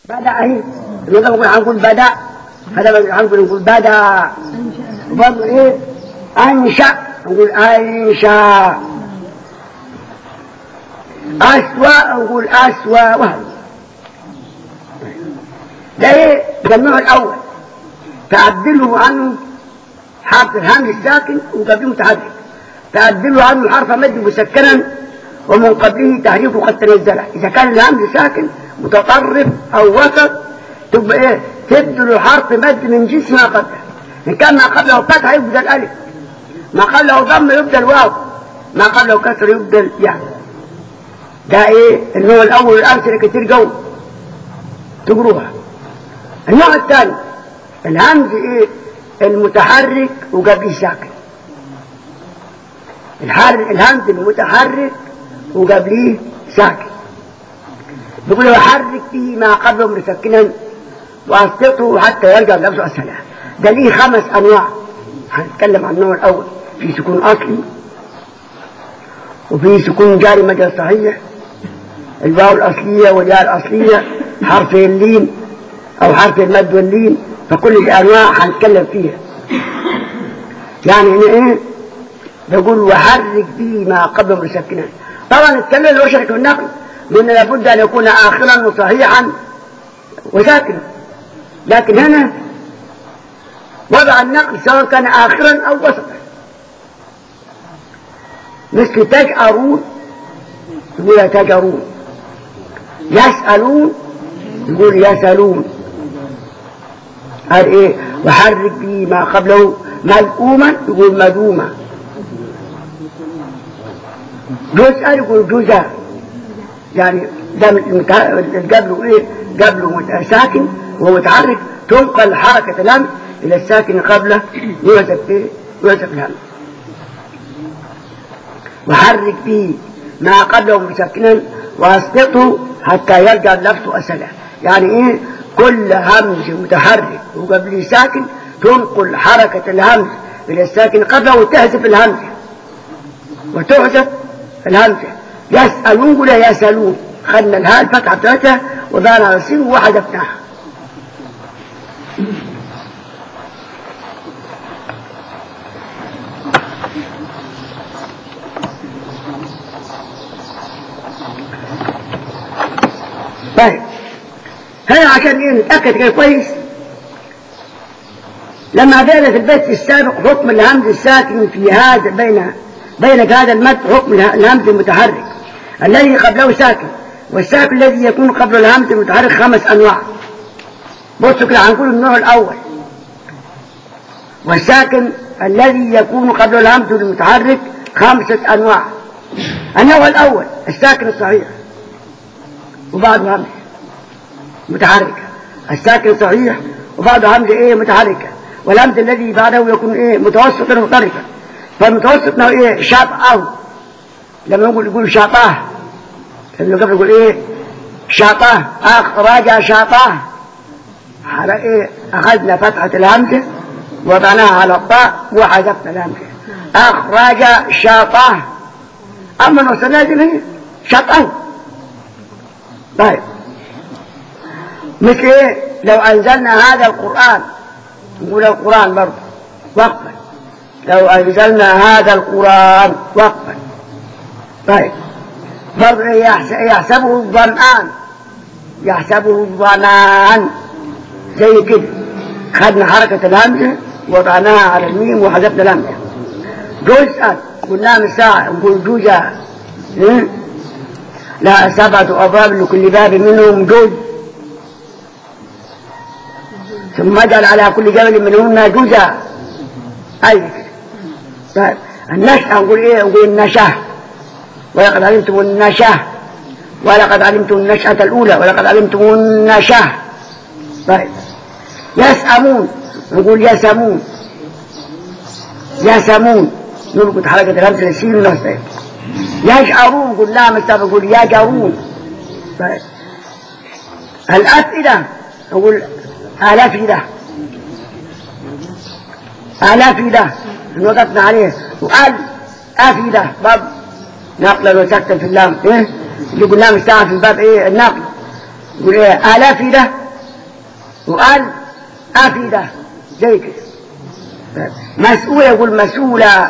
بدأ اهي النظام نقول هنقول بدأ هذا هنقول نقول بدأ وبرضه ايه انشأ نقول انشأ أسوأ نقول أسوأ وهذا ده ايه ده النوع الأول تعدله عنه حرف الهمز الساكن وقبله متحرك تعدله عنه حرف مد مسكنا ومن قبله تحريفه قد تنزل إذا كان الهمز ساكن متطرف أو وسط تبقى إيه تبدل حرف مد من جنس ما قبله إن كان ما قبله فتح يبدل ألف ما قبله ضم يبدل واو ما قبله كسر يبدل يعني ده إيه النوع الأول الأمثلة كتير جو تقروها النوع الثاني الهمز إيه المتحرك وقبله ساكن الحر الهمز المتحرك وقبليه ساكن بيقول يحرك به ما قبله مسكنا واسقطه حتى يرجع لنفسه السلام ده ليه خمس انواع هنتكلم عن النوع الاول في سكون اصلي وفي سكون جاري مجال صحيح الواو الاصليه والياء الاصليه حرف اللين او حرف المد واللين فكل الانواع هنتكلم فيها يعني هنا ايه بيقول وحرك به ما قبله مسكنا طبعا اتكلم اللي هو شرك النقل قلنا لابد ان يكون اخرا وصحيحا وساكنا لكن هنا وضع النقل سواء كان اخرا او وسطا مثل تجأرون يقول يتجرون يسألون يقول يسألون قال ايه وحرك به ما قبله ملؤوما يقول مدوما جزء يقول جزء يعني ده قبله ايه قبله ساكن وهو متحرك تنقل حركة الهمز إلى الساكن قبله يوزف ايه يوزف الهمز وحرك به ما قبله مسكنا واسقطه حتى يرجع لنفسه أسلا يعني ايه كل همز متحرك وقبله ساكن تنقل حركة الهمز إلى الساكن قبله وتحذف الهمزة وتحذف الهمزة يسألون ولا يسألون خدنا الهاء الفتحة بتاعتها وضعنا على السين وحذفناها طيب هنا عشان ايه نتأكد كده كويس لما بين في البيت السابق حكم الهمز الساكن في هذا بين بين هذا المد حكم الهمز المتحرك الذي قبله ساكن والساكن الذي يكون قبل الهمز المتحرك خمس انواع بصوا كده هنقول النوع الاول والساكن الذي يكون قبل الهمز المتحرك خمسة انواع النوع الاول الساكن الصحيح وبعده همز متحركة الساكن الصحيح وبعده همزة ايه متحركة والهمز الذي بعده يكون ايه متوسطا مختلفا فالمتوسط له ايه شاطئه لما نقول يقول شاطاه اللي قبل يقول ايه شاطاه اخرج شاطاه على ايه اخذنا فتحة الهمزة وضعناها على الطاء وحذفنا الهمزة اخرج شاطاه اما الوصل لازم هي شاطاه طيب مثل ايه لو انزلنا هذا القرآن نقول القرآن برضه وقفا لو انزلنا هذا القرآن وقفا طيب برضه يحسبه الظمآن يحسبه الظمآن زي كده خدنا حركة الهمزة وضعناها على الميم وحذفنا الهمزة جزءا قلنا من ساعة نقول جزء لا سبعة أبواب لكل باب منهم جزء ثم اجعل على كل جبل منهن جزءا أي طيب النشأة نقول إيه نقول النشأة ولقد علمتم النشأة ولقد علمتم النشأة الأولى ولقد علمتم النشأة طيب يسأمون نقول يسمون يسمون نربط حركة الهمزة للسين والنصب يجأرون نقول لا مستوى نقول يجأرون طيب الأفئدة نقول الأفئدة الأفئدة وقفنا عليه وقال أفئدة باب نقلا وسكتا في اللام إيه اللي قلنا مستوى في الباب إيه النقل يقول ايه الافده وقال افده زي كده مسؤولة يقول مسؤولة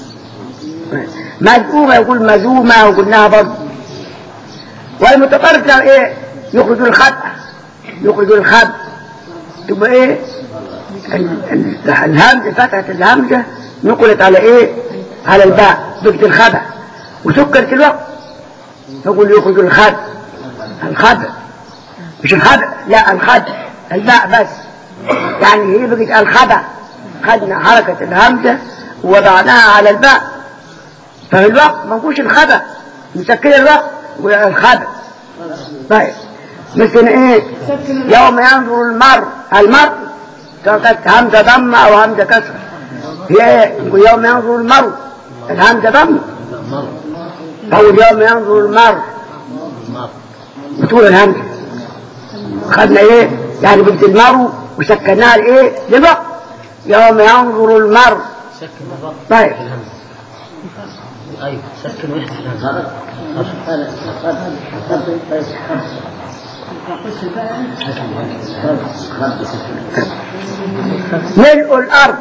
مزؤومة يقول مزومة وقلناها برضه والمتطرف لو ايه يخرج الخطأ يخرج الخطأ تبقى ايه ال- ال- الهمزة فتحة الهمزة نقلت على ايه على الباء ضد الخبأ وسكرت الوقت نقول يخرج الخبأ الخبأ مش الخبأ لا الخبأ الباء بس يعني هي بقت الخبأ خدنا حركة الهمزة ووضعناها على الباء ففي الوقت ما نقولش الخبأ مسكين الوقت والخبأ طيب مثل ايه يوم ينظر المرء المرء كانت همزة ضمة او همزة كسر هي إيه؟ يقول يوم ينظر المرء الهمزة ضمة او يوم ينظر المرء بطول الهمزة خدنا ايه يعني بنت المرء وسكناها لايه للوقت يوم ينظر المرء سكن الرب طيب ايوه سكن ويحذف الهمزه ملء الارض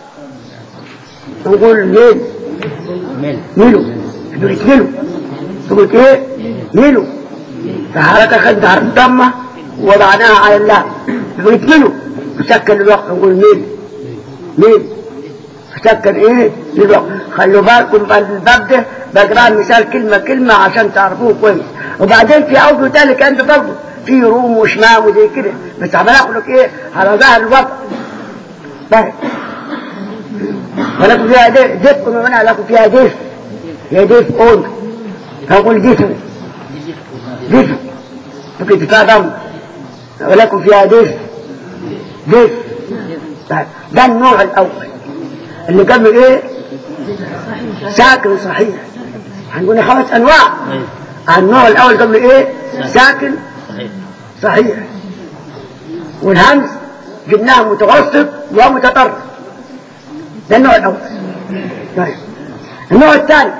نقول ميل مل ميلو تقول ميلو تقول ايه ميلو فحركة خدت حرف الضمة ووضعناها على اللام تقول ميلو مسكن الوقت نقول ميل ميل مسكن ايه للوقت خلوا بالكم بقى الباب ده بقرا مثال كلمة كلمة عشان تعرفوه كويس وبعدين في عوض تالي انت برضه في روم وشمام وزي كده بس عمال اقول لك ايه على ظهر الوضع طيب ولكم فيها ديف ديفكم ومنع لكم فيها ديف يا ديف اون فاقول ديف ديف ممكن فيها ضم ولكم فيها ديف ديف طيب ده النوع الاول اللي قبل ايه ساكن صحيح هنقول خمس انواع النوع الاول قبل ايه ساكن صحيح صحيح والهمز جبناه متوسط ومتطرف ده النوع الأول طيب النوع الثاني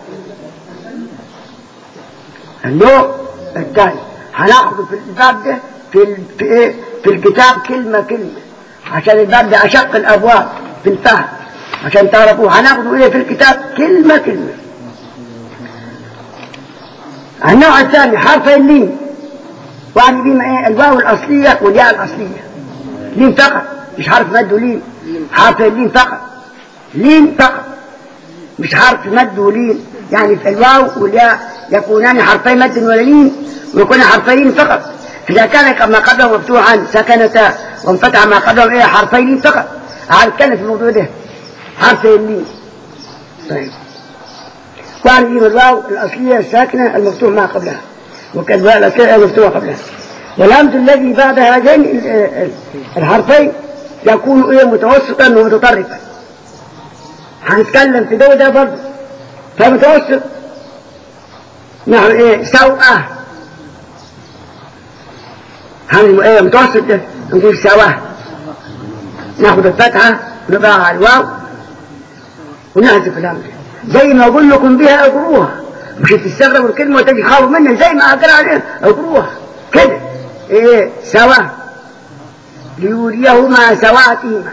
النوع الثاني هناخده في الباب ده في ال... في ايه في الكتاب كلمة كلمة عشان الباب ده أشق الأبواب في الفهم عشان تعرفوا هناخده ايه في الكتاب كلمة كلمة النوع الثاني حرف اللين وعن بما ايه الواو الأصلية والياء الأصلية لين فقط مش حرف مد ولين حرف اللين فقط لين فقط مش حرف مد ولين يعني في الواو والياء يكونان حرفي مد ولين ويكون حرفين فقط إذا كان ما قبله مفتوحا سكنتا وانفتح ما قبله ايه حرفي لين فقط هنتكلم في الموضوع ده حرف اللين طيب وعن جيم الواو الأصلية الساكنة المفتوح ما قبلها وكالواو الأصلية المفتوح قبلها والهمز الذي بعد هذين ال- ال- الحرفين يكون ايه متوسطا ومتطرفا هنتكلم في ده وده برضه فمتوسط نحن ايه سوءة هم ايه متوسط ده نقول سواه ناخد الفتحة ونضعها على الواو ونحذف الهمزة زي ما اقول لكم بها اقروها مش تستغربوا الكلمة وتجي خاوف منها زي ما اقرا عليها اقروها كده ايه سوا ليريهما سواتهما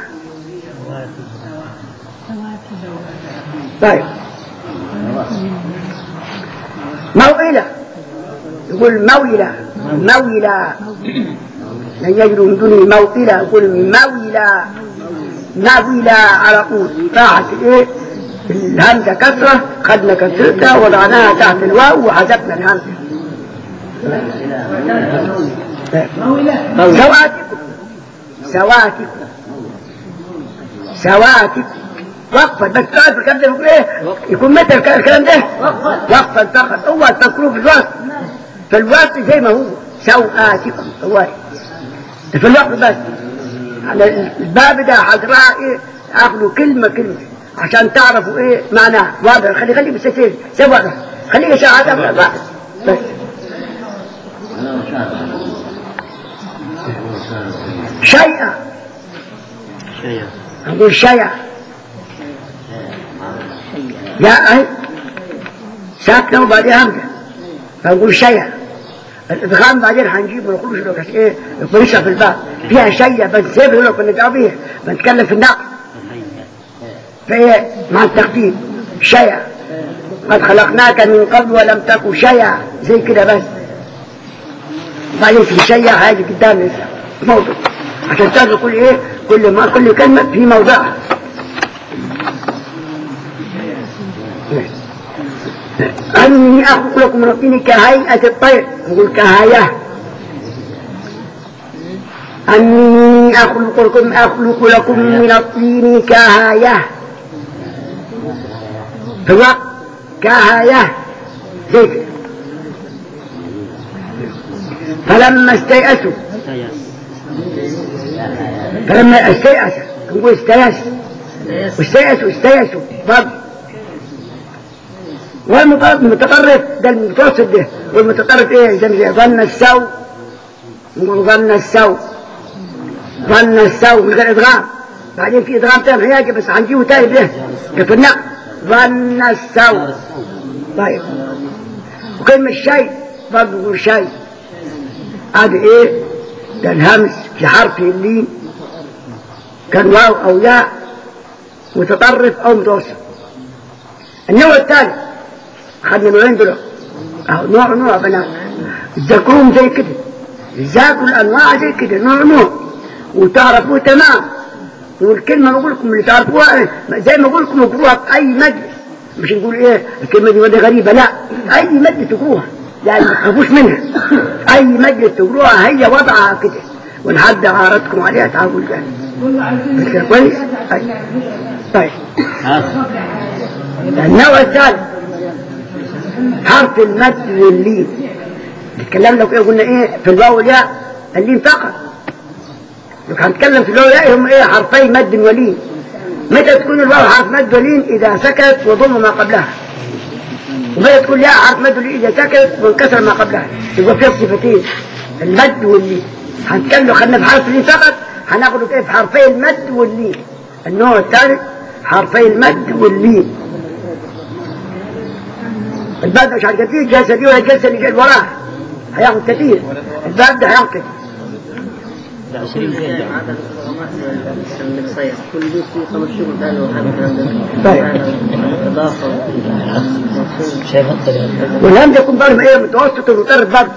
طيب موئلة يقول موئلة موئلة لن يجدوا من دونه موئلة يقول موئلة موئلة على طول راحت ايه الهمزة كسرة خدنا كسرتها وضعناها تحت الواو وحذفنا الهمزة سواتكم سواتكم سواتكم وقفا بس تعرف الكلام ده يقول ايه يكون متى الك- الكلام ده وقفا فقط هو تذكروه في الوقت في الوقت زي ما هو سواتكم هو في الوقت بس على الباب ده هقراها ايه اخذوا كلمه كلمه عشان تعرفوا ايه معناها واضح خلي خلي بالسكين سوى ده خليه شهاده بس بس شيئا شيء نقول شيئا يا أي ساكنة وبعدين همزة فنقول شيئا الادغام بعدين هنجيب ما نقولش لو كانت ايه بنشرح في الباب فيها شيء بنسيب لو كنا ندعو بيها بنتكلم في النقل فهي مع التقديم شيء قد خلقناك من قبل ولم تكن شيئا زي كده بس بعدين في شيء هاجي قدام لسه موضوع عشان تعرف كل ايه كل ما كل كلمه في موضعها أني أخلق لكم من الطين كهيئة الطير نقول كهيئة أني أخلق لكم أخلق لكم من الطين كهيئة هو كهيئة زي كده فلما استيأسوا فلما استيأس نقول استيأس واستيأسوا استيأسوا برضه والمتطرف ده المتوسط ده والمتطرف ايه زي ما ظن السو نقول ظن السو ظن السو من غير ادغام بعدين في ادغام تاني هيجي بس هنجيبه تاني ده ده في النقل ظن السو طيب وكلمة شيء برضه نقول شيء هذا ايه ده الهمس في حرف اللين كان واو او ياء متطرف او متوسط النوع الثالث خدنا نوعين دول اهو نوع نوع بنات الذكروم زي كده ذاكوا الانواع زي كده نوع نوع وتعرفوه تمام والكلمه بقول لكم اللي تعرفوها زي ما بقول لكم اقروها في اي مجلس مش نقول ايه الكلمه دي وده غريبه لا اي مجلس تقروها يعني ما تخافوش منها اي مجلس تقروها هي وضعها كده ولحد عارضكم عليها تعرفوا الجهل بس كويس طيب النوع الثالث حرف المد واللين نتكلم لك ايه قلنا ايه في الواو والياء اللين فقط لو هنتكلم في الواو والياء هم ايه حرفي مد ولين متى تكون الواو حرف مد ولين اذا سكت وضم ما قبلها ومتى تكون الياء حرف مد ولين اذا سكت وانكسر ما قبلها يبقى فيها صفتين المد واللين هنتكلم لو خدنا في حرف اللين فقط هناخده ايه في حرفي المد واللين النوع الثالث حرفي المد واللين الباب ده مش هياخد كتير الجلسه دي ولا الجلسه اللي جايه وراها هياخد كتير الباب ده هياخد كتير ده 20 دقيقة عدد المقصية كل دي في خمس شهور ده لو هذا الكلام ده طيب. إضافة شايف الطريقة والهمزه يكون ضرب ايه متوسط ومطرد برضه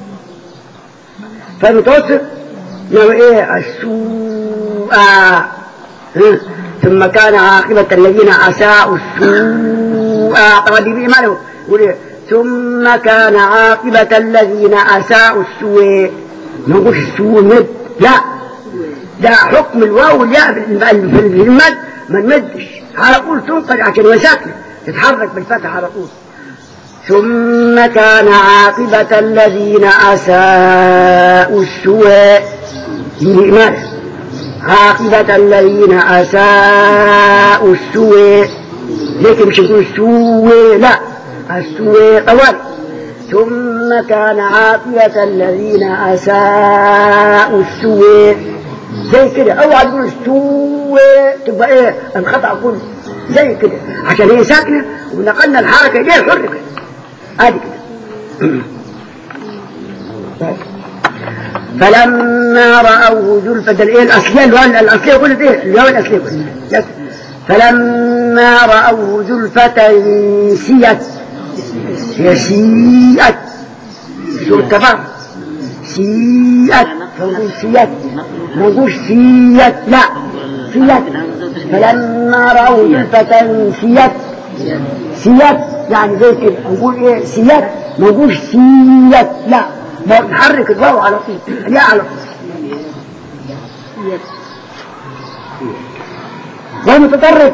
فالمتوسط لو ايه السوء ها؟ ثم كان عاقبة الذين أساءوا السوء طبعا دي بإيمانه يقول إيه؟ ثم كان عاقبة الذين أساءوا السوء ما نقولش السوء مد لا ده حكم الواو والياء في الم- في المد ما نمدش على طول تنقل عشان هي ساكنة تتحرك بالفتح على طول ثم كان عاقبة الذين أساءوا السوء بإيمانه عاقبة الذين أساءوا السوء لكن مش نقول السوء لا السوء طوال ثم كان عاقبة الذين أساءوا السوء زي كده اوعى تقول السوء تبقى ايه الخطأ كله زي كده عشان هي ساكنة ونقلنا الحركة دي حركت ادي كده طيب. فلما رأوه زلفة الايه الأصلية الواو الأصلية قلت ايه الواو الأصلية قلت يس. فلما رأوه زلفة سيت هي سيئت سورة كفر سيئت فنقول سيئت ما نقولش سيئت لا سيئت فلما رأوا زلفة سيئت سيئت يعني زي كده نقول ايه سيئت ما نقولش سيئت لا ما نحرك الواو على طول الياء على طول والمتطرف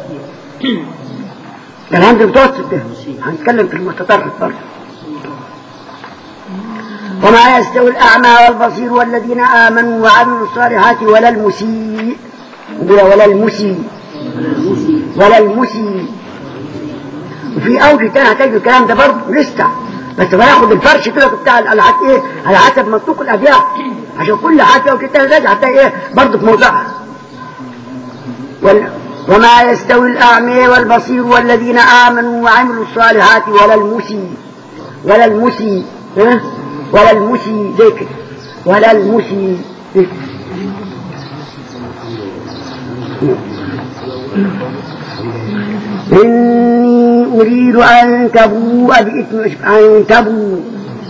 ده الهمز المتوسط ده هنتكلم في المتطرف برضه وما يستوي الأعمى والبصير والذين آمنوا وعملوا الصالحات ولا المسيء نقول ولا المسيء ولا المسيء وفي أوجه تاني هتجد الكلام ده برضه لسه بس بناخد الفرش كده بتاع على حسب ايه على حسب منطوق الابيات عشان كل حاجه وكده تاني حتى ايه برضه في موضعها وال... وما يستوي الأعمى والبصير والذين آمنوا وعملوا الصالحات ولا المسيء ولا المسيء ها؟ ولا المسي ذكر ولا المسي ذكر إني أريد أن تبوء بإثم أن تبوء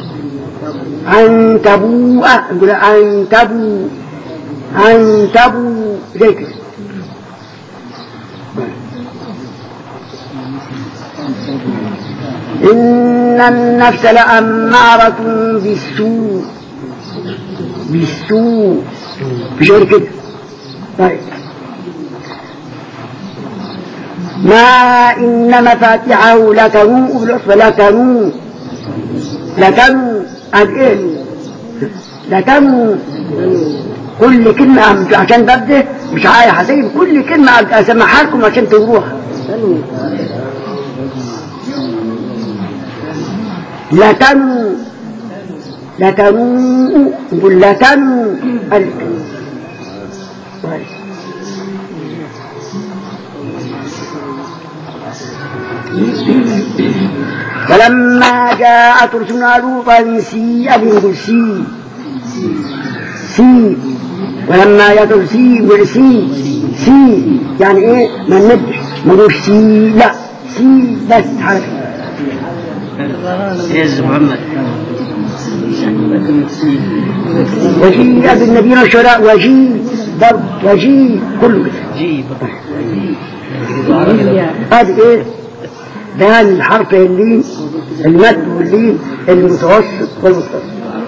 أن تبوء نقول أن تبوء أن تبوء ذكر إن النفس لأمارة بالسوء بالسوء مش غير كده طيب ما إن مفاتحه لتنوء بالعصبة لتنوء لتنوء قد إيه لتنوء كل كلمة عشان ببدأ مش عايز حسين كل كلمة أسمعها لكم عشان تقروها لتنوء لتنوء نقول لتنوء ألف طيب فلما جاءت رسلنا لوطا سيء بهم سي سي ولما يدعو سي يقول سي سي يعني ايه ما نمدش ما نقولش سي لا سي بس حركه يز محمد وجيء بالنبيين والشهداء وجيء ضرب وجيء كله كده جيب هذه ايه بيان الحرف اللين المد واللين المتوسط والمتصل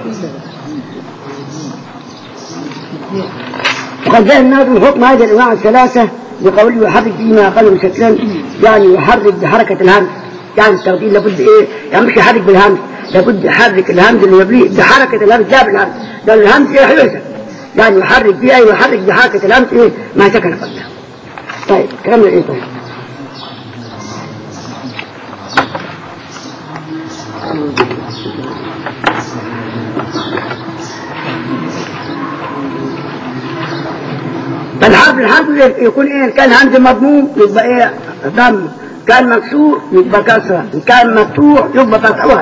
وقد جاء الناس الحكم هذه الانواع الثلاثه بقوله يحرك فيما اقل شكلا يعني يحرك بحركه الهمز يعني التغذيل لابد ايه يعني مش يحرك بالهمز لابد يحرك الهمز اللي يبليه بحركه الهمز لا بالهمز لان الهمز ايه حلوه يعني يحرك بيه ايه يحرك بحركه الهمز ايه ما سكن قبله طيب كلامنا ايه طيب فالحرف الحرف يكون ايه كان همز مضموم يبقى ايه ضم كان مكسور يبقى كسره إن كان مفتوح يبقى فتحها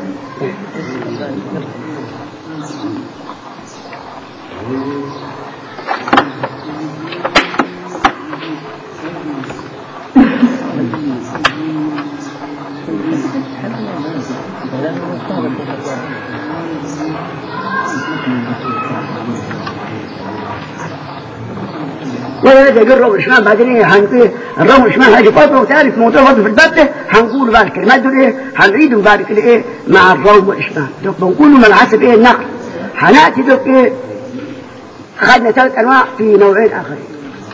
ولا يجي الرمل الشمال بعدين ايه هنقول الرمل الشمال هيجي فتره وثالث موضوع برضه في الباب ده هنقول بعد الكلمات دول ايه هنعيدهم بعد كده ايه مع الرمل والشمال دول بنقولهم على حسب ايه النقل هناتي دول ايه خدنا ثلاث انواع في نوعين اخرين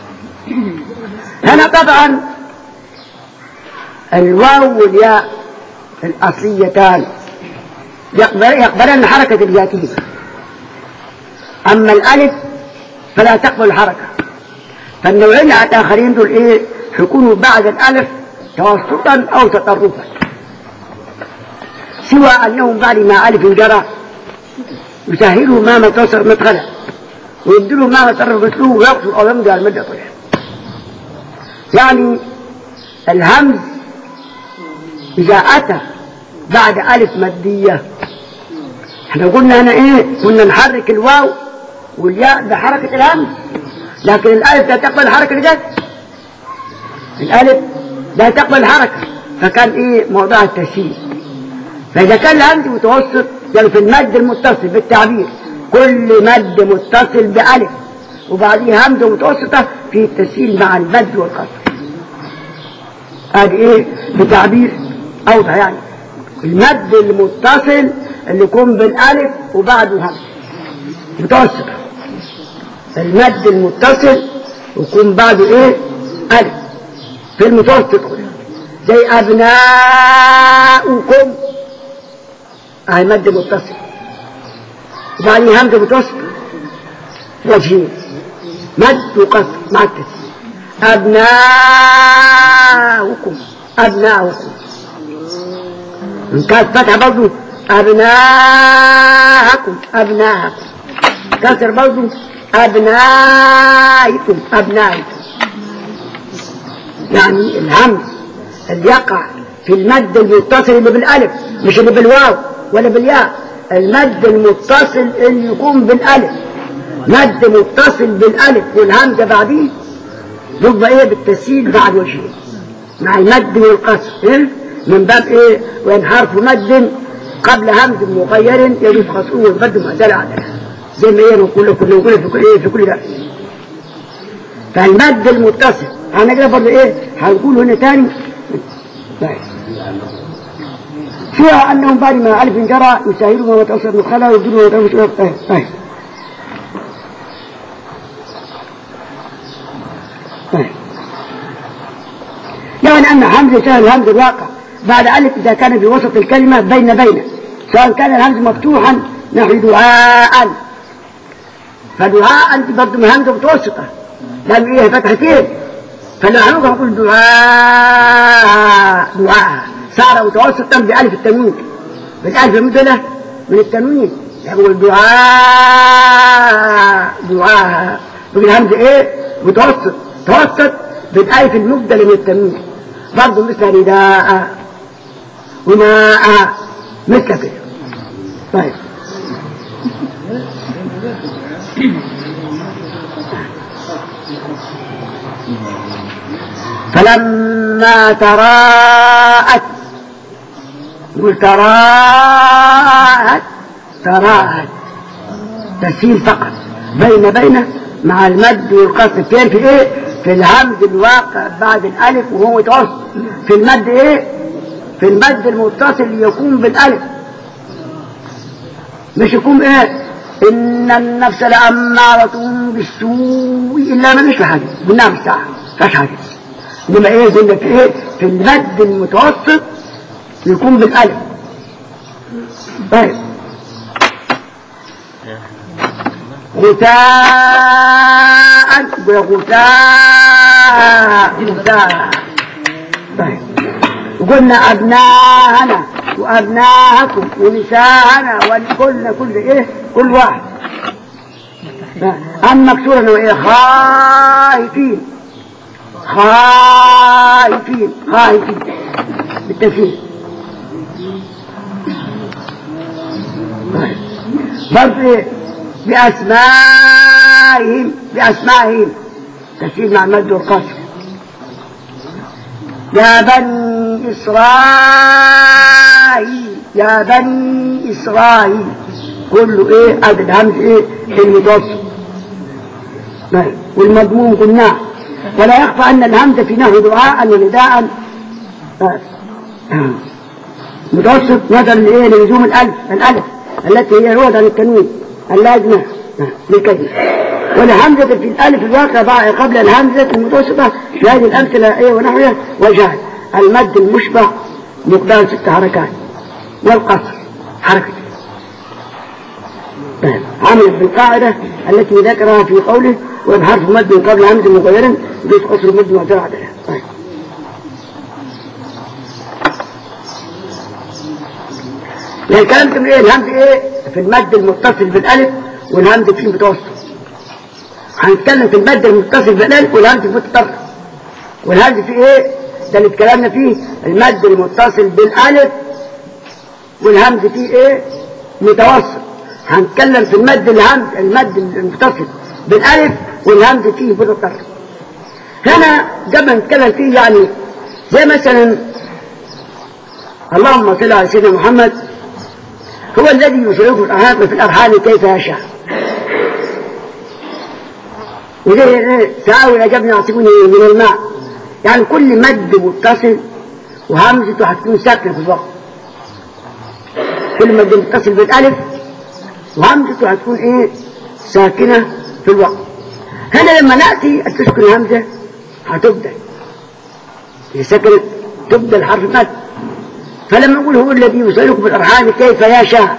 هنا طبعا الواو والياء الاصليتان يقبل يقبلن حركه الذاتيه اما الالف فلا تقبل الحركه فالنوعين الآخرين دول إيه يكونوا بعد الألف توسطا أو تطرفا سوى أنهم بعد ما ألف جرى يسهلوا ما متصر مدخلا ويبدلوا ما متصر مثله ويقصوا أو يمضي على المدى طلع يعني الهمز إذا أتى بعد ألف مادية احنا قلنا هنا ايه كنا نحرك الواو والياء بحركة الهمز لكن الألف لا تقبل حركة الجد الألف لا تقبل حركة فكان إيه موضوع التشييد فإذا كان الهمز متوسط يعني في المد المتصل بالتعبير كل مد متصل بألف وبعديه همزة متوسطة في التسهيل مع المد والقصر هذه إيه بتعبير أوضح يعني المد المتصل اللي يكون بالألف وبعده همزة متوسط المد المتصل يكون بعده ايه ألف في المتوسط كده زي أبناؤكم هاي مد متصل وبعدين همزة متوسط وجهين مد وقصر مع التسهيل أبناؤكم أبناؤكم إن كانت فتحة برضه أبناءكم أبناءكم كسر برضه أبنائكم أبنائكم يعني الهمز اللي يقع في المد المتصل اللي بالألف مش اللي بالواو ولا بالياء المد المتصل اللي يكون بالالف مد متصل بالالف والهمزه بعديه يبقى ايه بالتسهيل بعد وجهين مع المد والقصر إيه؟ من باب ايه وان حرف مد قبل همز مغير يجوز قصره والمد معدل عليه زي ما ايه نقول كل نقول في كل ايه في كل ده فالمد المتصل هنقرا برضه ايه هنقول هنا تاني طيب فيها انهم بعد ما الف جرى يسهلون وتوسط مدخلها ويبدلون وتوسط طيب طيب طيب يعني أن حمزة سهل الهمز الواقع بعد ألف إذا كان في وسط الكلمة بين بين سواء كان الهمز مفتوحا نحو دعاء فدعاء أنت برضه من همزة متوسطة لأن إيه فتحتين فلو هنقول نقول دعاء دعاء صار متوسطا بألف التنوين بالألف المدلة من التنوين يقول دعاء دعاء بالهمزة إيه متوسط توسط بالألف المبدل من التنوين برضه مثل نداء وناء مثل كده طيب فلما تراءت يقول تراءت تراءت تسهيل فقط بين بين مع المد والقصر فين في ايه في الهمز الواقع بعد الالف وهو متوسط في المد ايه في المد المتصل يكون بالالف مش يكون ايه ان النفس لامارة بالسوء الا من مش حاجه قلناها في الساعه فيهاش حاجه انما ايه قلنا في ايه في المد المتوسط يكون بالالف طيب غثاء وغثاء غثاء طيب وقلنا أبناءنا وأبناءكم ونساءنا وقلنا كل إيه كل واحد أما مكسورا وإيه خائفين خائفين خائفين بالتسهيل طيب برضه إيه بأسمائهم بأسمائهم تسهيل مع المد والقصر يا بني إسرائيل يا بني إسرائيل كله إيه عدد همز إيه المتوسط والمضموم قلناه ولا يخفى أن الهمزة في نحو دعاء ونداء متوسط نظرا لإيه للزوم الألف الألف التي هي روضة للتنوين اللازمة للكلمة والهمزة في الألف الواقع قبل الهمزة المتوسطة في هذه الأمثلة إيه ونحوها وجهل المد المشبع مقدار ست حركات والقصر حركة طيب عملت بالقاعدة التي ذكرها في قوله وبحرف مد قبل همز مغيرا يجوز قصر مد معترى عليها طيب يعني كلامكم ايه الهمز ايه في المد المتصل بالالف والهمز فيه متوسط هنتكلم في المد المتصل بالالف والهمز فيه متطرف والهمز فيه ايه ده اللي اتكلمنا فيه المد المتصل بالالف والهمز فيه ايه متوسط هنتكلم في المد الهمز المد المتصل بالالف والهمز فيه متطرف هنا قبل ما نتكلم فيه يعني زي مثلا اللهم صل على سيدنا محمد هو الذي يصرف الأرحام في الأرحام كيف يشاء وزي تعاون أجبنا يعصبوني من الماء يعني كل مد متصل وهمزته هتكون ساكنة في الوقت كل مد متصل بالألف وهمزته هتكون إيه ساكنة في الوقت هنا لما نأتي تسكن الهمزة هتبدأ إذا سكنت تبدأ حرف مد فلما نقول هو الذي يسألكم بالأرحام كيف يشاء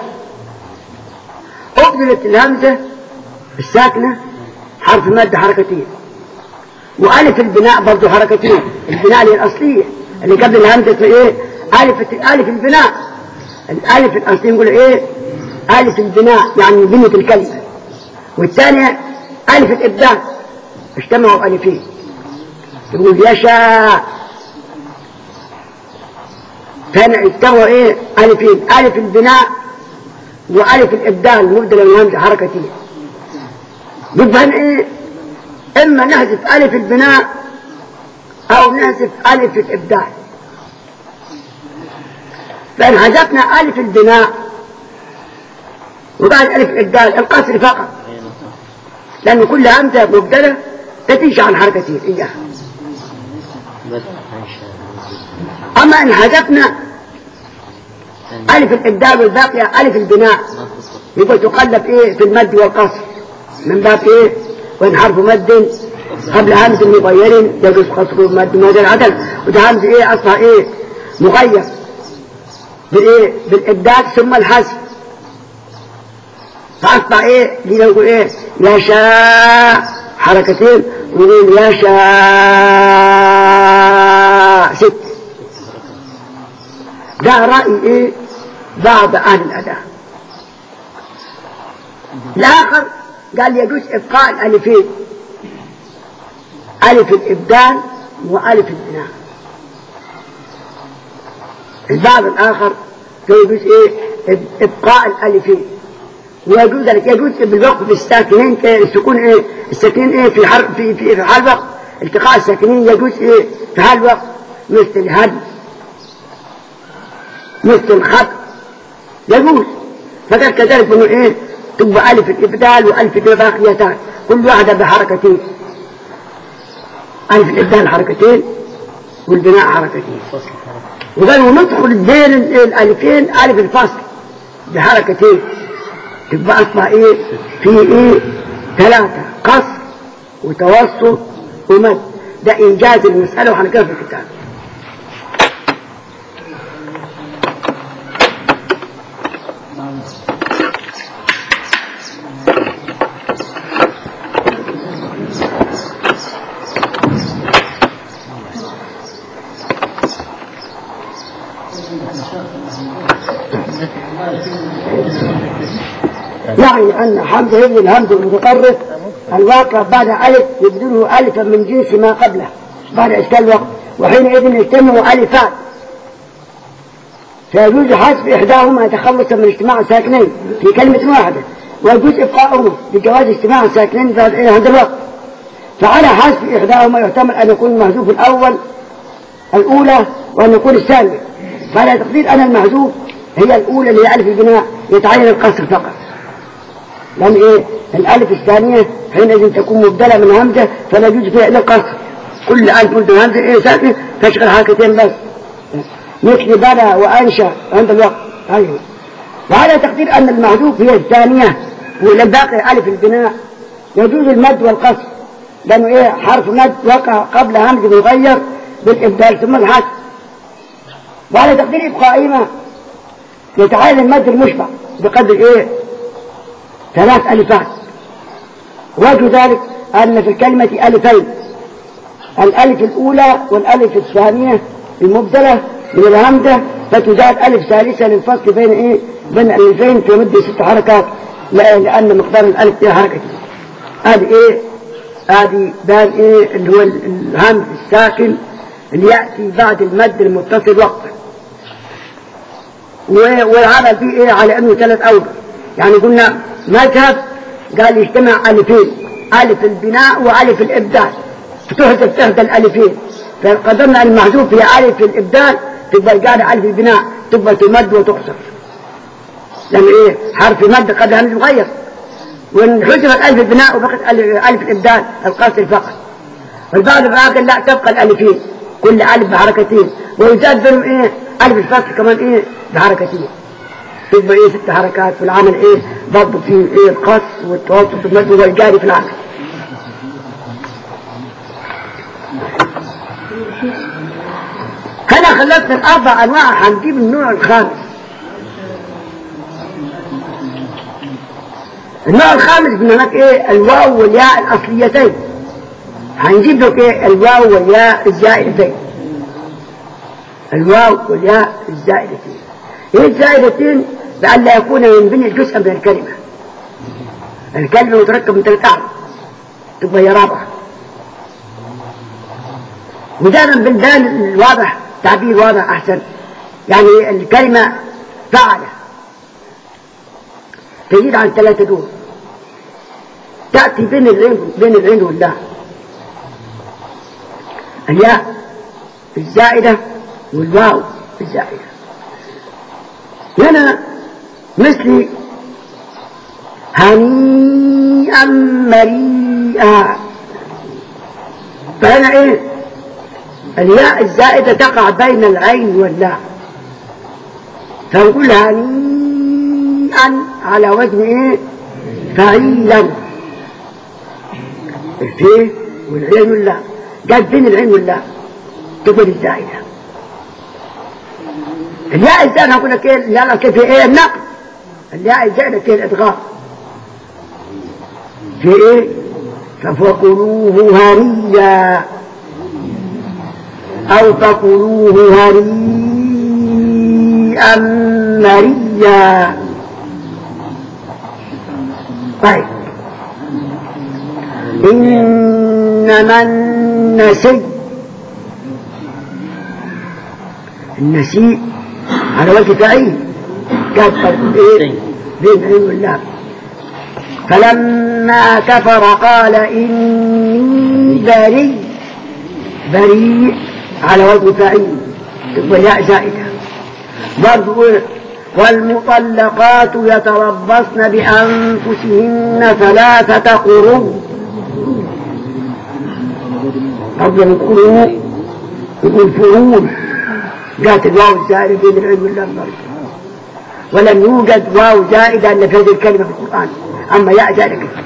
أبدلت الهمزة الساكنة حرف مد حركتين وألف البناء برضه حركتين البناء اللي الأصلية اللي قبل الهمزة في إيه ألف ألف البناء الألف الأصلية نقول إيه ألف البناء يعني بنية الكلمة والثانية ألف الإبداع اجتمعوا ألفين يقول يشاء ثاني اجتمعوا ايه ألفين ألف البناء وألف الإبدال مبدلة من همزة حركتين يبقى إيه إما نحذف ألف البناء أو نحذف ألف الإبدال فإن حذفنا ألف البناء وبعد ألف الإبدال القصر فقط لأن كل همزة مبدلة تتيجي عن حركتين إياها بدء إنشاء أما إن حذفنا ألف الإبدال والباقية ألف البناء يبقى تقلب إيه في المد والقصر من باب إيه وإن حرف مد قبل همز مغير يجوز قصر المد من هذا العدل وده همز إيه أصلها إيه مغير بالإيه بالإبدال ثم الحذف فأصبح إيه دي نقول إيه يشاء حركتين ونقول يشاء ست ده رأي إيه بعض أهل الأداء الآخر قال يجوز إبقاء الألفين ألف الإبدال وألف البناء البعض الآخر يجوز إيه إب- إبقاء الألفين ويجوز ذلك يجوز بالوقف الساكنين ك- السكون إيه الساكنين إيه في حرف في في, في حال وقت التقاء الساكنين يجوز إيه في حال وقت مثل الهدم مثل الخط يجوز فقال كذلك انه ايه تبقى الف الابدال والف باقيتان كل واحده بحركتين الف الابدال حركتين والبناء حركتين فصل حركة وقالوا ندخل بين ال- الالفين الف الفصل بحركتين تبقى اصبح ايه في ايه ثلاثه قصر وتوسط ومد ده انجاز المساله وهنقرا في الكتاب يعني أن حمزة يبني الهمز المتطرف الواقع بعد ألف يبدله ألفا من جنس ما قبله بعد إشكال الوقت وحينئذ يجتمع ألفان فيجوز حذف إحداهما تخلصا من اجتماع الساكنين في كلمة واحدة ويجوز إبقاؤهما بجواز اجتماع الساكنين في هذا الوقت فعلى حذف إحداهما يحتمل أن يكون المحذوف الأول الأولى وأن يكون الثانية فعلى تقدير أن المحذوف هي الأولى اللي هي ألف البناء يتعين القصر فقط لأن إيه الألف الثانية حينئذ تكون مبدلة من همزة فلا يجوز فيها إلا القصر كل ألف مبدلة همزة إيه ساكنة تشغل حركتين بس مثل بنى وأنشأ عند الوقت أيوه وعلى تقدير أن المحذوف هي الثانية والباقي ألف البناء يجوز المد والقصر لأنه إيه حرف مد وقع قبل همز مغير بالإبدال ثم الحذف وعلى تقدير إبقائهما يتعين المد المشبع بقدر إيه ثلاث ألفات وجه ذلك أن في الكلمة ألفين الألف الأولى والألف الثانية المبدلة من الهمزة فتزاد ألف ثالثة للفصل بين إيه بين الألفين في مدة ست حركات لا- لأن مقدار الألف فيها حركة هذه إيه هذه بان إيه اللي هو الهمز الساكن اللي يأتي بعد المد المتصل وقتا و- والعمل فيه ايه على انه ثلاث اوجه يعني قلنا مذهب قال يجتمع الفين الف البناء والف الابدال فتحذف احدى الالفين فقدرنا المحذوف هي الف الابدال تبقى قاعده الف البناء تبقى تمد وتقصر لان ايه حرف مد قد همز مغير وان حذفت الف البناء وبقت الف الف الابدال القاصر فقط والبعض الآخر لا تبقى الألفين كل ألف بحركتين ويزاد بينهم إيه ألف الفصل كمان إيه بحركتين تبقى إيه ست حركات في العمل إيه برضه في إيه القص والتوسط والمد والجاري في العمل هنا خلصنا الأربع أنواع هنجيب النوع الخامس النوع الخامس من هناك إيه الواو والياء الأصليتين هنجيب لك ايه الواو والياء الزائدتين الواو والياء الزائدتين ايه الزائدتين لئلا يكون من بني جزءا من الكلمة الكلمة متركب من ثلاث أعرف تبقى هي رابعة ودائما بالبال الواضح تعبير واضح أحسن يعني الكلمة فعل تزيد عن ثلاثة دول تأتي بين العين بين العين واللام الياء الزائدة والواو الزائدة هنا مثل هنيئا مريئا فهنا ايه الياء الزائدة تقع بين العين واللام فنقول هنيئا على وزن ايه فعيلا الفيه والعين واللام جت بين العين واللام تقول الزائدة الياء الزائدة هقول لك ايه الياء كيف ايه النقل الياء الزائدة كيف الادغام في ايه ففكلوه هنيا او فكلوه هنيئا مريا طيب إنما النسي النسيء على وجه فعيل كان فرق ايه بين العين واللام فلما كفر قال إني بريء بريء على وجه فعيل والياء زائدة برضو والمطلقات يتربصن بأنفسهن ثلاثة قرون قبل القرون يقول فروض جاءت الواو الزائدة بين العلم واللام برضو ولم يوجد واو زائدة إلا في هذه الكلمة في القرآن أما ياء زائدة كثير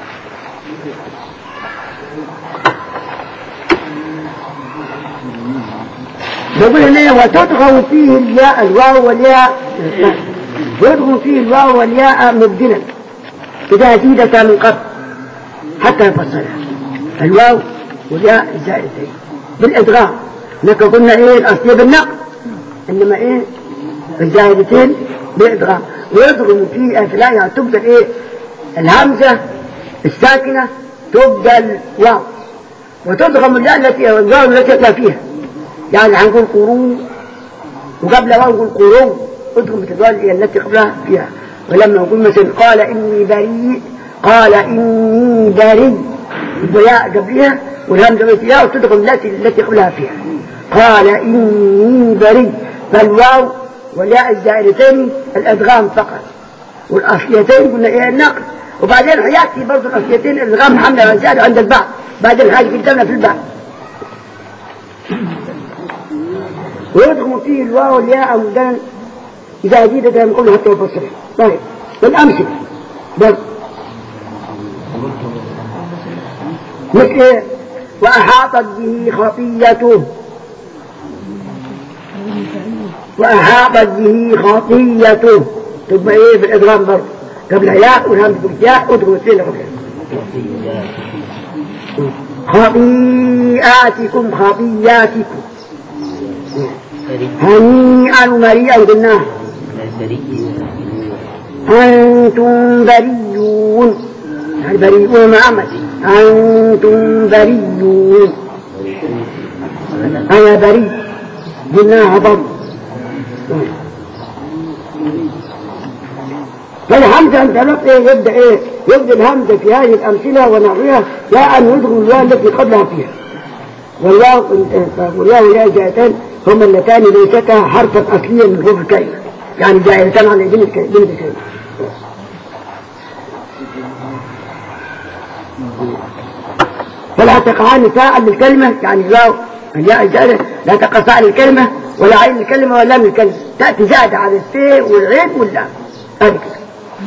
يقول هنا وتدغم فيه الياء الواو والياء يدغم فيه الواو والياء مبدلا إذا زيدتا من قبل حتى يفصلها الواو والياء الزائدتين بالإدغام هناك قلنا إيه الأصلية بالنقل إنما إيه الزائدتين بالإدغام ويدغم في أثناء تبدل إيه الهمزة الساكنة تبدل واو وتدغم الياء التي الواو التي لا فيها يعني هنقول قرون وقبل واو نقول قرون ادغم الواو التي قبلها فيها ولما نقول مثلا قال إني بريء قال إني بريء الياء قبلها والهمزة فيها وتدغم التي التي قبلها فيها قال إني بريء فالواو والياء الزائرتين الأدغام فقط والأصليتين قلنا إيه النقل وبعدين يأتي برضه الأصليتين الأدغام حملة وزائد عند البعض بعدين حاجة قدامنا في البعض ويدغم فيه الواو والياء والدال إذا أجيد كلام قوله حتى يفسر طيب والأمثلة بل مثل وأحاطت به خطيته وأحاطت به خطيته تبقى إيه في الإدغام برضه قبل ياء والهمز بالياء ادغم فيه قبل خطيئاتكم خطياتكم هنيئا مريئا قلناه أنتم بريون يعني بريئون محمد أنتم بريون أنا بريء قلناها برضه فالهمزة أنت إيه يبدأ إيه يبدأ الهمزة في هذه الأمثلة ونحوها لا أن يدخل الواو التي قبلها فيها والواو والواو والياء جاءتان هما اللتان ليستا حرفا أصليا من حروف الكلمة يعني جاءتان على بنت الكلمة فلا تقعان ساء للكلمة يعني الواو الياء الجارة لا تقع ساء للكلمة ولا عين الكلمة ولا لام الكلمة تأتي زادة على السي والعين واللام هذه كده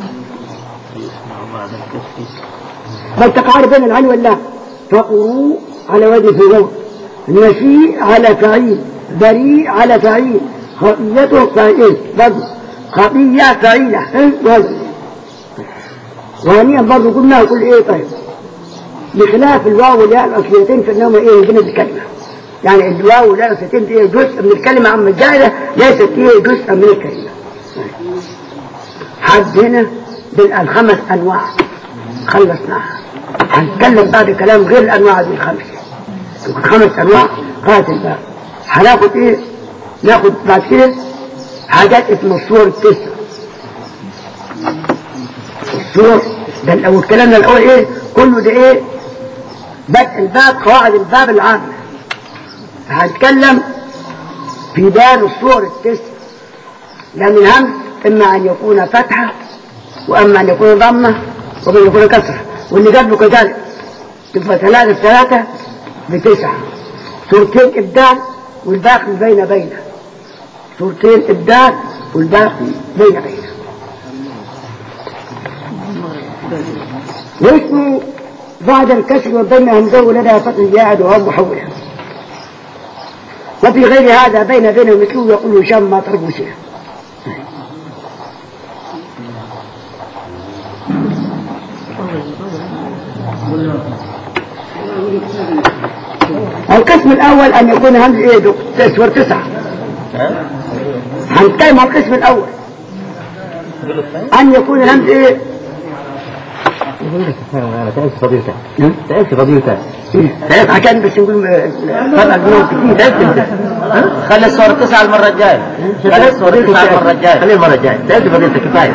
بل تقعان بين العين واللام فقروا على وجه فروض نشيء على فعيل بريء على فعيل خطيته فعيل برضه خطية فعيلة وزن وهنيا برضه قلنا يقول ايه طيب بخلاف الواو والياء الاصليتين فانهما ايه بين الكلمه يعني الواو والياء الاصليتين ايه جزء من الكلمه اما الجائزه ليست ايه جزء من الكلمه حد هنا بالخمس انواع خلصناها هنتكلم بعد كلام غير الانواع دي الخمسه خمس انواع قاتل بقى هناخد ايه ناخد بعد كده حاجات اسمها الصور التسع السور ده لو اتكلمنا الاول ايه كله ده ايه بدء الباب قواعد الباب العامة هنتكلم في باب الصور التسع لأن الهمز إما أن يكون فتحة وأما أن يكون ضمة وأما أن يكون كسرة واللي قبله كذلك تبقى ثلاثة في ثلاثة بتسعة سورتين إبدال والباقي بين بين سورتين إبدال والباقي بين بين واسمه بعد الكسر والضم همزه لدى فتح زائد وهو محولة وفي غير هذا بين بين مثله يقول هشام ما ترك مسيح القسم الأول أن يكون همز إيه دو- تسور تسعة هنتكلم عن القسم الأول أن يكون الهمز إيه انا تعبت فضيلتك تعبت فضيلتك ثلاث عشان بس نقول فرع البنوك كتير تعبت خلي الصورة تسعة المرة الجاية خلي الصورة تسعة المرة الجاية خلي المرة الجاية تعبت فضيلتك كفاية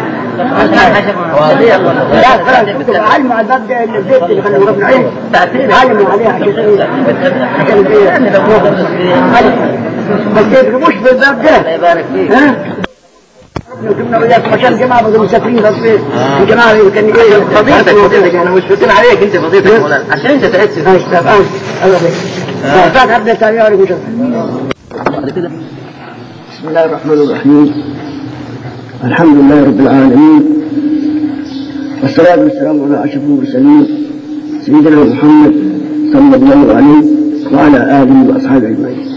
لا خلاص كنتوا علموا على الباب ده البيت اللي كانوا ربنا عين علموا عليها عشان ايه عشان ايه بس يضربوش بالباب ده الله يبارك فيك ها جبنا وياكم عشان جماعة بدهم مسافرين بس ايه الجماعة اللي كان ايه فضيلتك فضيلتك انا مش فاكر عليك انت فضيلتك يا مولانا عشان انت تعبت ماشي طب اوش الله يخليك فات عبد التعيار وشوف بعد كده بسم الله الرحمن الرحيم الحمد لله رب العالمين والصلاة والسلام على أشرف المرسلين سيدنا محمد صلى الله عليه وعلى آله وأصحابه أجمعين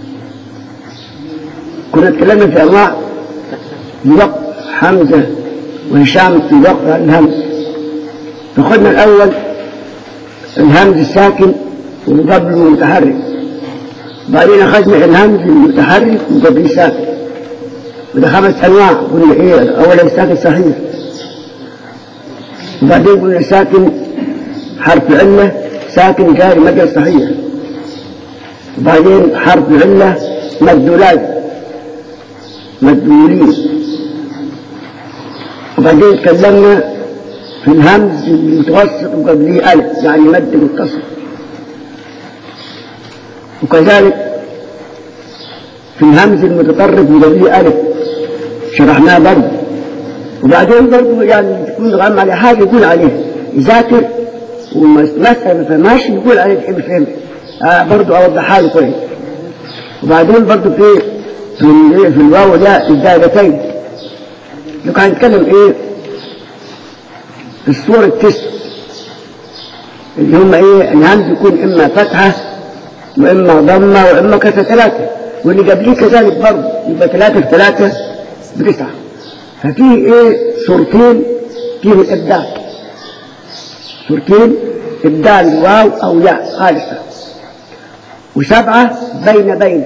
كنا تكلمنا في أنواع لوقت حمزة وهشام في وقت الهمز فخذنا الأول الهمز الساكن وقبله المتحرك بعدين أخذنا الهمز المتحرك وقبله ساكن وده خمس أنواع قلنا إيه أولا الساكن صحيح وبعدين قلنا ساكن حرف علة ساكن جاري مجرى صحيح وبعدين حرف علة مدلولات مدلولين وبعدين تكلمنا في الهمز المتوسط وقبليه ألف يعني مد متصل وكذلك في الهمز المتطرف وقبليه ألف شرحناه برضه وبعدين برضه يعني تكون غم عليه حاجة يقول عليه يذاكر ومسألة فماشي يقول عليه تحب فهم آه برضه أوضحها له كويس وبعدين برضه في في, ال- في الواو ده الدائرتين لو كان نتكلم ايه في الصورة التسع اللي هم ايه الهمز يكون اما فتحة واما ضمة واما كسر ثلاثة واللي قبليه كذلك برضه يبقى ثلاثة في ثلاثة بتسعة ففيه ايه صورتين فيهم الابدال صورتين ابدال واو او ياء خالصة وسبعة بين بين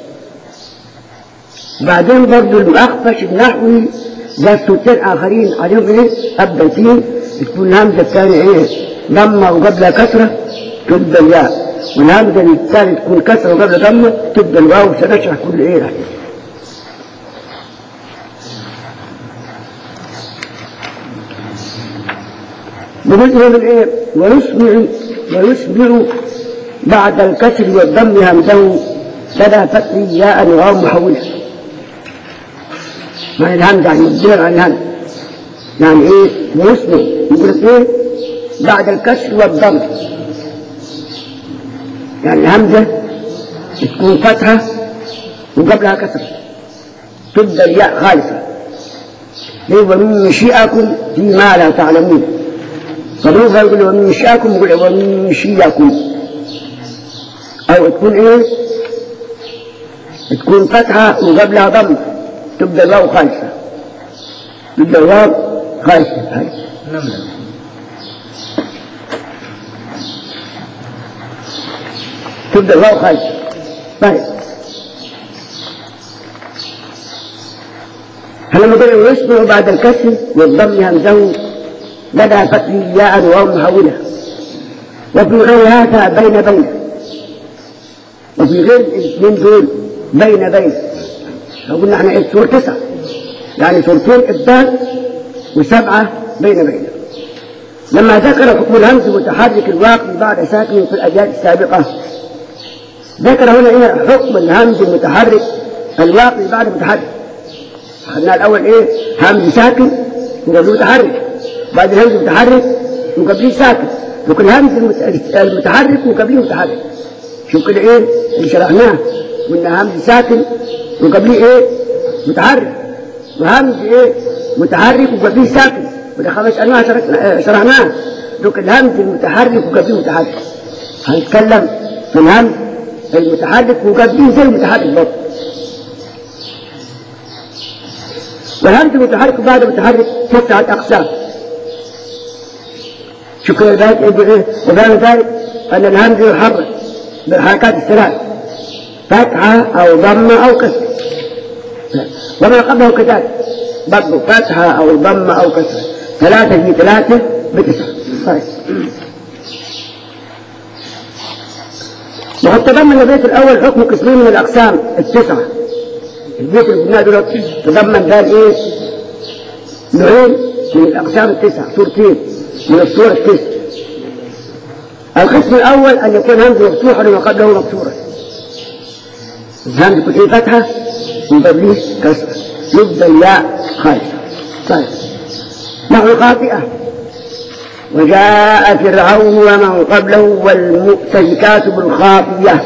بعدين برضه الأخفش النحوي ذات صوتين آخرين عليهم إيه؟ أبدتين تكون الهمزة الثانية إيه؟ ضمة وقبلها كسرة تبدأ الياء والهمزة الثانية تكون كسرة وقبلها ضمة تبدأ الواو سنشرح كل إيه راح نقول إيه من إيه؟ ويسمع ويسمع بعد الكسر والضم همزه لدى فتح ياء وواو محولة مع الهمزة يعني يبدل عن الهمزة يعني ايه ويسمع يقول لك ايه بعد الكسر والضم يعني الهمزة تكون فتحة وقبلها كسر تبدأ الياء خالصة ليه ومن يشيئكم فيما لا تعلمون فبروفها يقول ومن يشيئكم يقول ومن يشيئكم أو تكون إيه تكون فتحة وقبلها ضم تبدأ الواو خالصة تبدأ الواو خالصة هاي تبدأ الواو خالصة طيب فلما قلنا يسمع بعد الكسر والضم همزه بدأ فتح ياء وواو محولة وفي غير هذا بين بين وفي غير الاثنين دول بين بين لو قلنا احنا ايه سور تسعة يعني سورتين ابدال وسبعة بين بين لما ذكر حكم الهمز متحرك الواقع بعد ساكن في الأجيال السابقة ذكر هنا إيه حكم الهمز المتحرك الواقع بعد متحرك أخذنا الأول إيه همز ساكن وقبله متحرك بعد الهمز متحرك وقبله ساكن لكن الهمز المت- المتحرك وقبله متحرك شوف كده إيه اللي شرحناه قلنا همز ساكن وقبله إيه متحرك وهمز إيه متحرك وقبله ساكن وده خمس أنواع شرحنا- شرحناها لكن الهمز المتحرك وقبله متحرك هنتكلم في الهمز المتحرك وقبله زي المتحرك برضه والهمز المتحرك بعد المتحرك تسعة أقسام شكرا ذلك إيه وبين ذلك أن الهمز يحرك بالحركات الثلاث فتحة أو ضمة أو كسر وما قبله كذلك برضه فتحة أو ضمة أو كسر ثلاثة في ثلاثة بتسعة طيب وقد تضمن البيت الأول حكم قسمين من الأقسام التسعة البيت اللي قلناه دلوقتي تضمن قال إيه؟ نوعين من الأقسام التسعة صورتين من الصور التسع القسم الأول أن يكون همزة مفتوحا وما قبله مكسورا الهمز يكون فيه فتحة وقبله كسرة يبدأ الياء خالصة طيب نحو خاطئة وجاء فرعون ومن قبله والمؤتفكات بالخاطية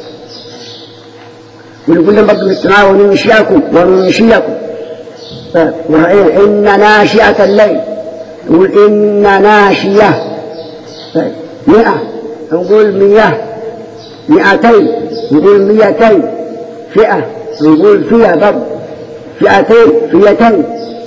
ونقول لهم برضه الاجتماع وننشئكم وننشئكم طيب وإيه إن ناشئة الليل نقول إن ناشية طيب مئة نقول مياه مئتين نقول مئتين فئة نقول فئة برضه فئتين فئتين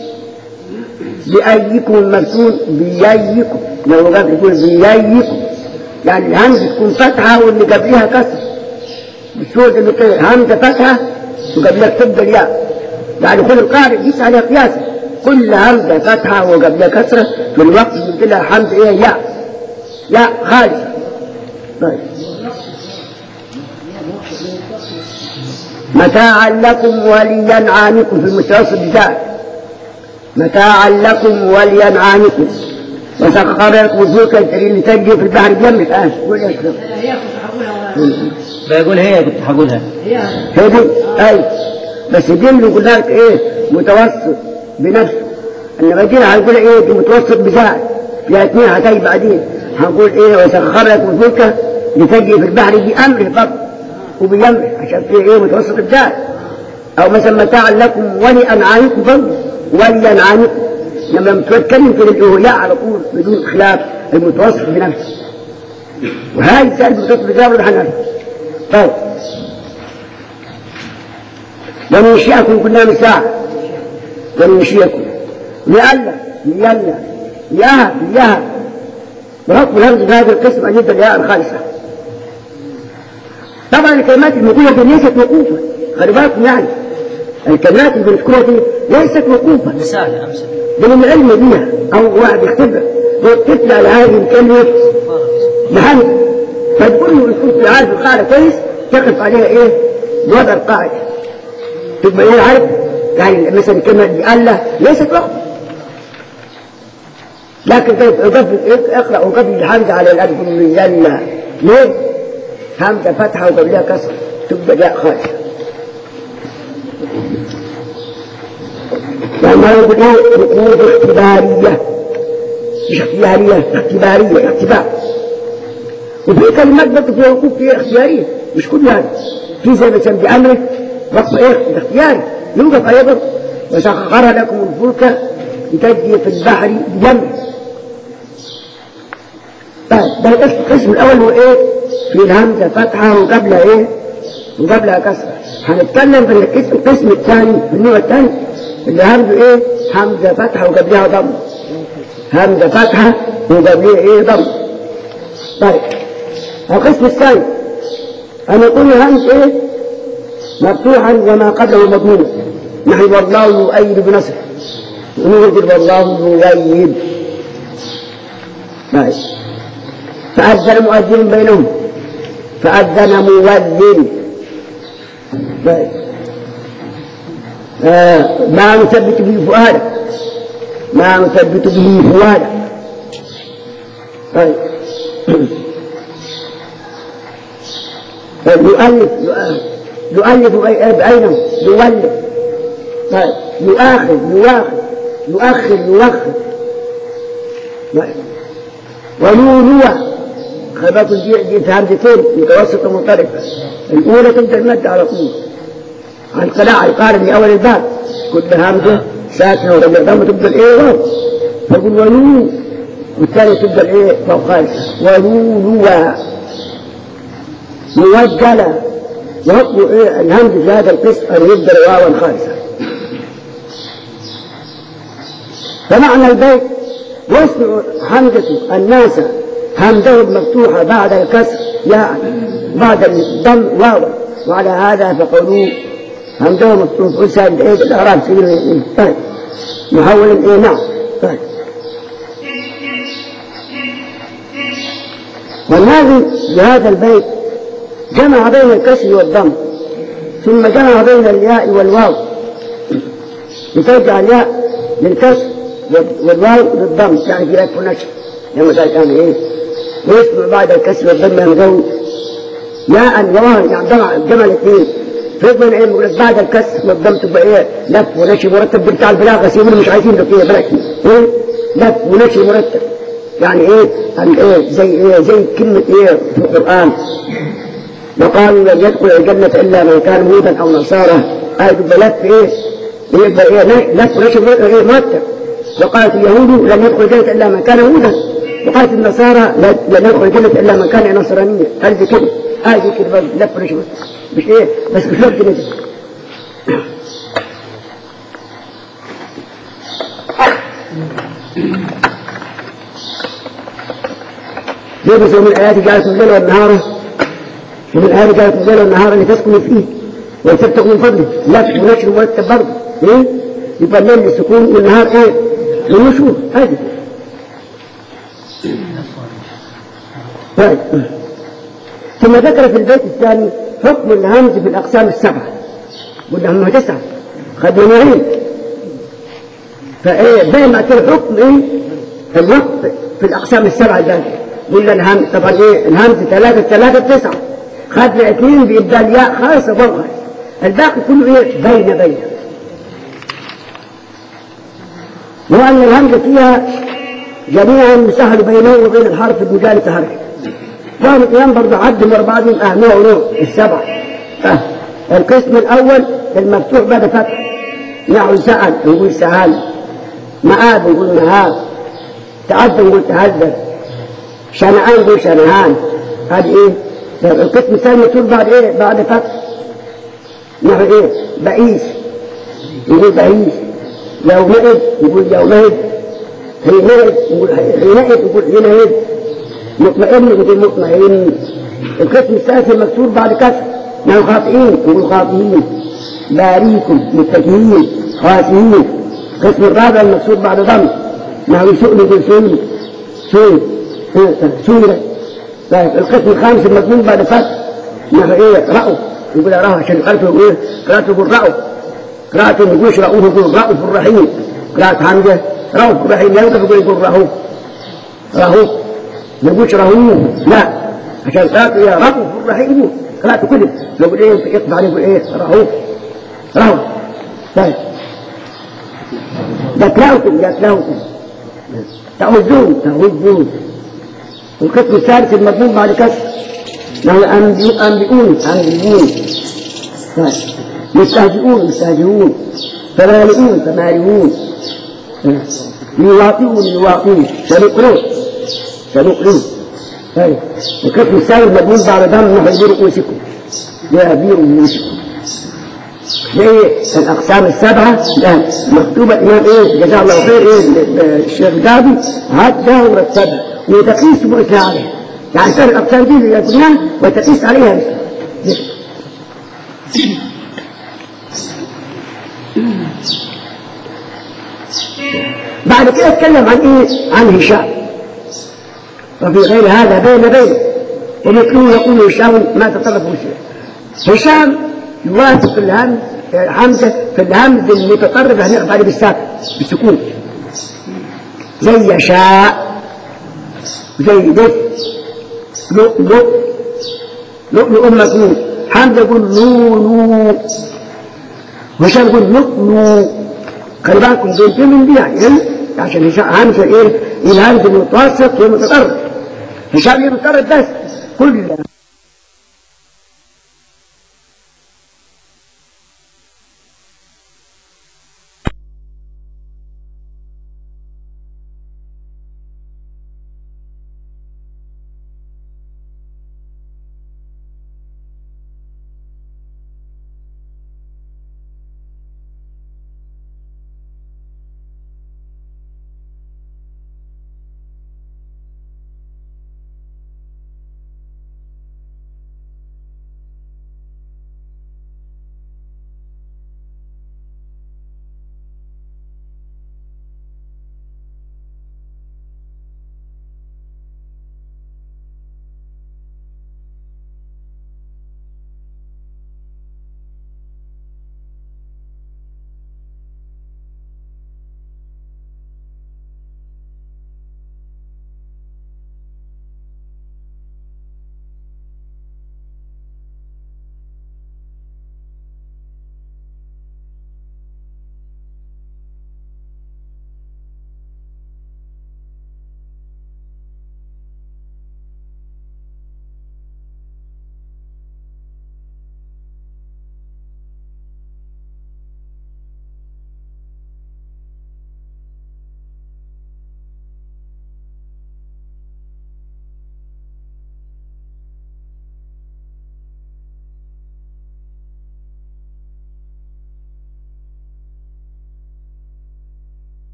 بأيكم المفتون بييكم لو قال يقول بييكم يعني الهمزة تكون فتحة واللي قبلها كسر بالصورة اللي كده همزة فتحة وقبلها تبدأ الياء يعني كل القارئ يقيس عليها قياسا كل همزة فتحة وقبلها كسرة في الوقت اللي لها حمزة ايه ياء ياء خالصة طيب متاعا لكم ولينعامكم في المتوسط بتاعك متاعا لكم ولينعامكم وسخر لكم الفلك الجري لتجري في البحر بجنبك آه قول يا شيخ بيقول هي كنت هقولها هي دي اي بس دي اللي قلنا لك ايه متوسط بنفسه انما دي هنقول ايه دي متوسط بذات فيها اثنين هتيجي بعدين هنقول ايه وسخر لكم الفلك لتجري في البحر بامره برضه وبيمره عشان فيه ايه متوسط بذات او مثلا متاعا لكم ولانعامكم برضه ولانعامكم لما بتتكلم في الاولياء على طول بدون خلاف المتوسط بنفسه وهذه سالفه المتوسط بذات برضه هنعرف طيب وننشئكم كنا مساء وننشئكم لئلا لئلا يهب يهب وحكم الهمز في هذا القسم أن يبدأ الياء الخالصة طبعا الكلمات الموجودة دي ليست موقوفة خلي بالكم يعني الكلمات اللي بنذكرها دي ليست موقوفة مثال أمثل ده من العلم بيها أو واحد يختبر ويكتب على هذه الكلمة بحمد فتقول له يكون في عارف القاعدة كويس تقف عليها إيه؟ بوضع القاعدة تبقى إيه عارف؟ يعني مثلا الكلمة دي الله ليست وقت لكن كيف أقفل اقرأ وقفل الحمزة على الألف من يلا ليه؟ همزة فتحة وقبلها كسر تبقى جاء خالص لما يقول ايه وقوف اختبارية مش اختيارية اختبارية اختبار وفي كلمات برضه فيها وقوف فيها اختيارية مش كل هذا في زي مثلا بأمره وقف ايه اختياري يوقف عليه برضه وسخر لكم الفلك لتجري في البحر بجنبه طيب ده القسم القسم الأول هو إيه؟ في الهمزة فتحة وقبلها إيه؟ وقبلها كسرة هنتكلم في القسم القسم الثاني في النوع الثاني اللي همزه إيه؟ همزة فتحة وقبلها ضم همزة فتحة وقبلها إيه؟ ضم طيب القسم الثاني أن يكون الهمز إيه؟ مفتوحا وما قبله مضموما نحن والله يؤيد بنصره ونقول والله يؤيد طيب فأذن مؤذن بينهم فأذن مؤذن طيب آه ما نثبت به فؤادك ما نثبت به فؤادك طيب طيب يؤلف يؤلف بأين يولف طيب يؤاخذ يؤاخذ يؤخر يؤخر طيب ولولوة خلي دي دي في همزتين متوسطة منطلقة الأولى تبدأ المادة على طول عن قلاع يقارن لأول الباب كل همزة ساكنة ورجع ضمة تبدأ الإيه واو فيقول ولو والثانية تبدأ الإيه واو خالصة ولولوة موجلة وحكم إيه الهمز في هذا القسم أن يبدأ واوا خالصة فمعنى البيت يسمع حمزة الناس همزهم مفتوحة بعد الكسر يعني بعد الضم واو وعلى هذا فقولوا همزه مفتوح أسهل إيه الأعراب سبيل طيب محول إيه نعم طيب والناظم بهذا البيت جمع بين الكسر والضم ثم جمع بين الياء والواو لترجع الياء للكسر والواو للضم يعني في لك نشر لما قال كان ايه ويسمع بعد الكسر والضم ينغو ياء وواو يعني جمع جمع الاثنين فيضمن ايه يقول لك بعد الكسر والضم تبقى ايه لف ونشر مرتب بتاع البلاغه سيبوني مش عايزين لك ايه بلاش ايه لف ونشر مرتب يعني ايه يعني ايه زي ايه زي كلمه ايه في القران وقالوا لن يدخل الجنة إلا من كان هودا أو نصارى آية بلف إيه يبقى إيه لف ونشر إيه مرتب وقالت اليهود لن يدخل الجنة إلا من كان هودا وقالت النصارى لن يدخل الجنة إلا من كان نصرانيا هل دي كده آية دي كده لف ونشر مش إيه بس مش وقت كده يبس من الآيات جعلت الليل والنهار ومن الآيات جعلت الليل والنهار لتسكنوا فيه ولتبتغوا من فضله لف ونشر مرتب برضه إيه؟ يبقى الليل للسكون والنهار إيه؟ للنشور هذه طيب ثم ذكر في البيت الثاني حكم الهمز في الأقسام السبعة قلنا هم تسعة خدنا نوعين فإيه بين ما الحكم إيه؟ الوقت في الأقسام السبعة الباقية قلنا الهمز طبعا إيه الهمز ثلاثة ثلاثة تسعة خدنا اثنين بإبدال ياء خالصة وغير الباقي كله إيه بين بين وأن الهمزة فيها جميعا مسهل بينه وبين الحرف المجال تحرك وهم القيام برضه عد من بعضهم اه نوع نوع السبع اه القسم الأول المفتوح بعد فتح نحو سأل نقول سهل مآب نقول مهاب تعدى نقول تهذب شنعان نقول شنعان هذه ايه القسم الثاني مكتوب بعد ايه بعد فتح نحو ايه بئيس نقول بئيس يومئذ نقول يومئذ حينئذ نقول حينئذ نقول حينئذ مطمئن نقول مطمئن القسم الثالث المكتوب بعد كسر نحو خاطئين نقول خاطئين باريكم متكئين خاسئين القسم الرابع المكتوب بعد ضم نحو سؤل نقول سؤل سؤل سورة طيب القسم الخامس المكتوب بعد فتح نحو ايه رأوا يقول رأوا عشان قرأته يقول قراءته يقول رأوا قراءته ما يقولش رأوه يقول رأوف الرحيم قراءة حمزة رأوف الرحيم لا يمكن يقول يقول رأوف رأوف ما يقولش رأوه لا عشان قراءته يا رأوف الرحيم قراءته كده يقول ايه يقطع عليه يقول ايه رأوف رأوف طيب يتلاوكم يتلاوكم تعوذون تعوذون القسم الثالث المضمون بعد كسر له أنبئون أنبئون طيب مستهزئون مستهزئون فمالئون فمالئون يواطئون يواطئون سنقرون سنقرون طيب القسم الثاني المضمون بعد ضم نحو برؤوسكم يا برؤوسكم زي الأقسام السبعة ده مكتوبة الإمام إيه جزاه الله خير إيه الشيخ جابي هاتها ورتبها وتقيس بؤسها عليها يعني سر الأقسام دي اللي قلناها وتقيس عليها بعد كده اتكلم عن ايه عن هشام وفي غير هذا بين بين ومثله يقول هشام ما تطرفه شيء هشام يوافق الهمز حمزة في الهمز المتطرف هنقف عليه بالساكن بالسكون زي يشاء زي ده لؤلؤ لؤلؤ مكنون حمزة يقول نونو وهشام يقول لؤلؤ خلي بالكم بنتين من دي يعني عشان هشام همزة ايه الهمز المتوسط والمتطرف هشام ايه متطرف بس كل